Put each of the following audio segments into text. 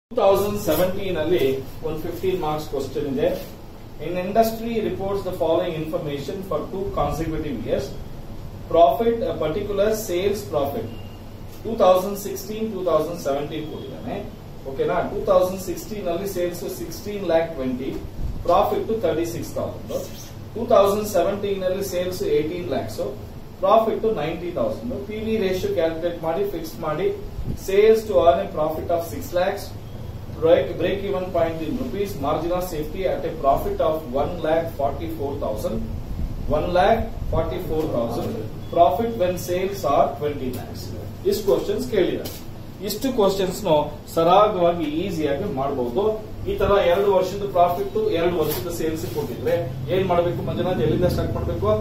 Thousand seventeen ಅಲ್ಲಿ ಒಂದು fifteen marks question ಇದೆ in industry reports the following information for two consecutive years profit particular sales profit two thousand sixteen two thousand seventeen ಕೊಟ್ಟಿದ್ದಾನೆ ಓಕೆನಾ two thousand sixteen ಅಲ್ಲಿ sales sixteen lakh twenty profit thirty six thousand two thousand seventeen ಅಲ್ಲಿ sales eighteen lakhs profit ninety thousand P V ratio calculate ಮಾಡಿ fix ಮಾಡಿ sales to earn a profit of six lakhs break, break even point in rupees, margin of safety at a profit of 1 lakh 44,000, 1 lakh 44,000, profit when sales are 20 lakhs. ಇಷ್ಟು questions ಕೇಳಿದ್ದಾರೆ ಇಷ್ಟು questions ಸರಾಗವಾಗಿ ಈಸಿಯಾಗಿ ಮಾಡಬಹುದು ಈ ತರ ಎರಡು ವರ್ಷದ ಪ್ರಾಫಿಟ್ ಎರಡು ವರ್ಷದ ಸೇಲ್ಸ್ ಕೊಟ್ಟಿದ್ರೆ ಏನ್ ಮಾಡಬೇಕು ಮಂಜುನಾಥ್ ಎಲ್ಲಿಂದ ಸ್ಟಾರ್ಟ್ ಮಾಡಬೇಕು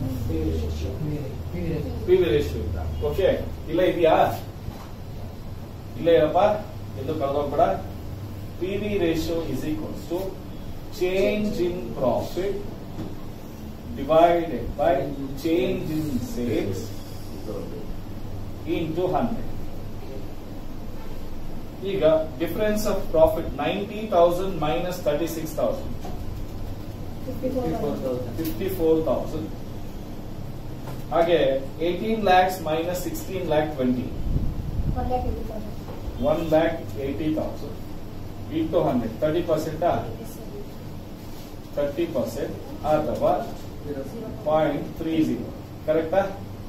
ಪಿ ವಿ ರೇಷಿಯೋ ಇಂದ ಓಕೆ ಇಲ್ಲ ಇದೆಯಾ ಇಲ್ಲ ಏನಪ್ಪ ಎಂದು ಕಳೆದೋಗ್ಬೇಡ PV ratio is equals to change in profit divided by change in sales into 100. ಈಗ difference of profit ninety thousand minus thirty six thousand fifty four thousand ಹಾಗೆ eighteen lakhs minus sixteen lakh twenty one lakh eighty thousand into hundred thirty percent thirty percent ಅಥವಾ point three zero ಕರೆಕ್ಟಾ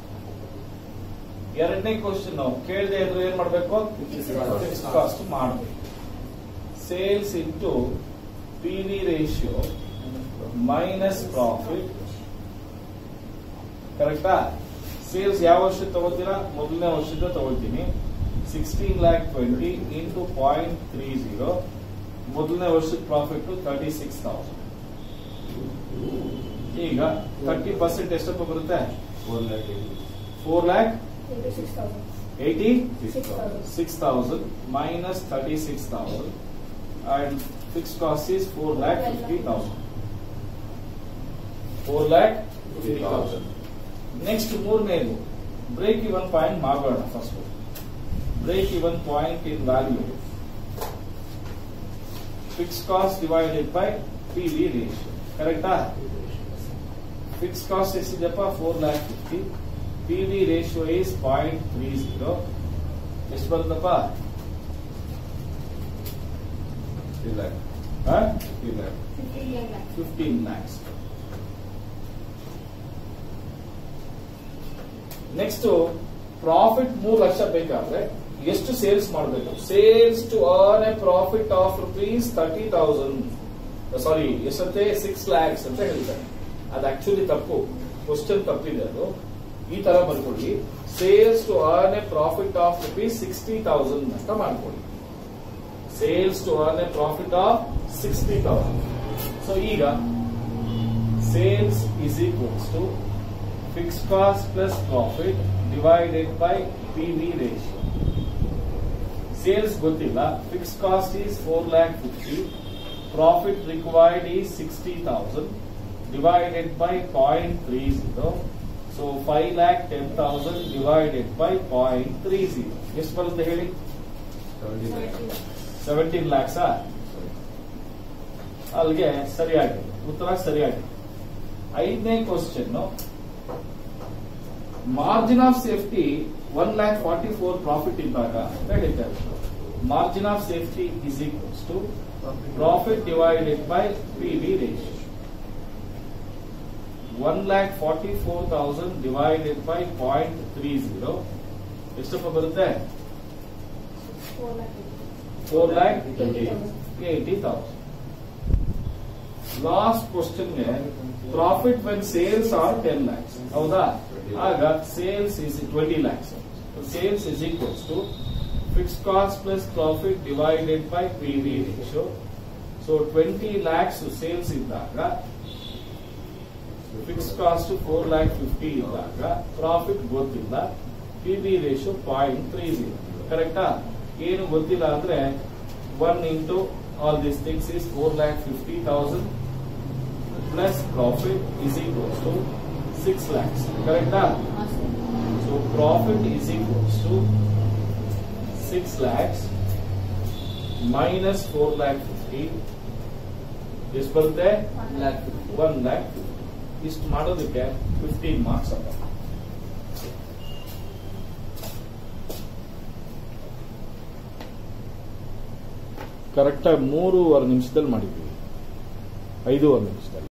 ಎರಡನೇ question ನಾವು ಕೇಳದೆ ಇದ್ರೆ ಏನ್ ಮಾಡ್ಬೇಕು ಫಿಕ್ಸ್ ಕಾಸ್ಟ್ ಮಾಡಬೇಕು sales into P V ratio minus profit ಕರೆಕ್ಟಾ ಸೇಲ್ಸ್ ಯಾವ ವರ್ಷದ ತಗೋತೀರಾ ಮೊದಲನೇ ವರ್ಷದ ತಗೊಳ್ತೀನಿ sixteen lakh twenty into point three zero ಮೊದಲನೇ ವರ್ಷದ ಪ್ರಾಫಿಟ್ ತರ್ಟಿ ಸಿಕ್ಸ್ ತೌಸಂಡ್ ಈಗ ತರ್ಟಿ ಪರ್ಸೆಂಟ್ ಎಷ್ಟಪ್ಪ ಬರುತ್ತೆ four lakh eighty six thousand minus thirty six thousand and fix cost is four lakh fifty thousand four lakh fifty thousand next ಮೂರನೇದು break even point ಮಾಡೋಣ first break even point in value. Fixed cost divided by PV ratio. Correcta? Fixed cost is ಇದಪ್ಪ four lakh fifty P V ratio is point three zero ಎಷ್ಟು ಬರುತ್ತಪ್ಪ fifteen lakhs next profit ಮೂರು ಲಕ್ಷ ಬೇಕಾದ್ರೆ ಎಷ್ಟು sales ಮಾಡಬೇಕು sales to earn a profit of rupees thirty thousand sorry ಎಷ್ಟಂತೆ six lakhs ಅಂತ ಹೇಳ್ತಾರೆ ಅದು ಆಕ್ಚುಲಿ ತಪ್ಪು ಕ್ವಶನ್ ತಪ್ಪಿದೆ ಅದು ಈ ತರ ಬರ್ಕೊಳ್ಳಿ sales to earn a profit of rupees sixty thousand ಅಂತ ಮಾಡ್ಕೊಳ್ಳಿ sales to earn a profit of sixty thousand so ಈಗ sales is equals to fix cost plus profit divided by P V ratio sales ಗೊತ್ತಿಲ್ಲ fix cost is four lakh fifty profit required is sixty thousand divided by point three zero so five lakh ten thousand divided by point three zero ಎಷ್ಟು ಬರುತ್ತೆ ಹೇಳಿ seventeen ಲ್ಯಾಕ್ಸಾ ಅಲ್ಲಿಗೆ ಸರಿಯಾಗಿದೆ ಉತ್ತರ ಸರಿಯಾಗಿದೆ ಐದನೇ question margin of safety one lakh forty four profit ಇದ್ದಾಗ ಹೇಳಿದ್ದಾರೆ margin of safety is equals to profit divided by P V ratio one lakh forty four thousand divided by point three zero ಎಷ್ಟಪ್ಪ ಬರುತ್ತೆ four lakh eighty thousand last ಕ್ವಶನ್ಗೆ profit when sales are ten lakhs ಹೌದಾ ಆಗ sales is twenty lakhs sales is equals to fix cost plus profit divided by P V ratio so twenty lakhs sales ಇದ್ದಾಗ fix cost four lakh fifty ಇದ್ದಾಗ profit ಗೊತ್ತಿಲ್ಲ P V ratio point three zero ಕರೆಕ್ಟಾ ಏನು ಗೊತ್ತಿಲ್ಲ ಅಂದ್ರೆ one into all this things is four lakh fifty thousand plus profit is equals to six lakhs ಕರೆಕ್ಟಾ so profit is equals to 6 lakhs minus four lakh fifty ಎಷ್ಟು ಬರುತ್ತೆ lac one lac ಇಷ್ಟು ಮಾಡೋದಕ್ಕೆ fifteen marks ಅಪ್ಪ ಕರೆಕ್ಟಾಗಿ ಮೂರುವರೆ ನಿಮಿಷದಲ್ಲಿ ಮಾಡಿದ್ವಿ ಐದೂವರೆ ನಿಮಿಷದಲ್ಲಿ